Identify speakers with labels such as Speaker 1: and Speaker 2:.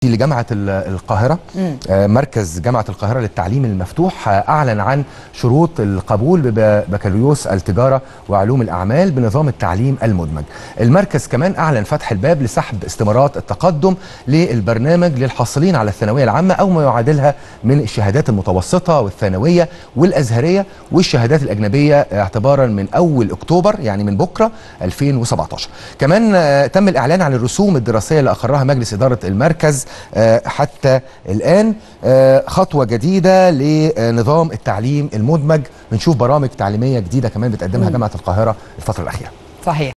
Speaker 1: لجامعه ال- القاهره آه، مركز جامعه القاهره للتعليم المفتوح آه، اعلن عن شروط القبول ببكالوريوس التجاره وعلوم الاعمال بنظام التعليم المدمج المركز كمان اعلن فتح الباب لسحب استمارات التقدم للبرنامج للحاصلين على الثانويه العامه او ما يعادلها من الشهادات المتوسطه والثانويه والازهريه والشهادات الاجنبيه اعتبارا من اول اكتوبر يعني من بكره 2017 كمان آه، تم الاعلان عن الرسوم الدراسيه اللي اقرها مجلس اداره المركز آه، حتى الان آه، خطوه جديده لنظام التعليم المدمج بنشوف برامج تعليميه جديده كمان بتقدمها جامعه القاهره الفتره الاخيره
Speaker 2: صحيح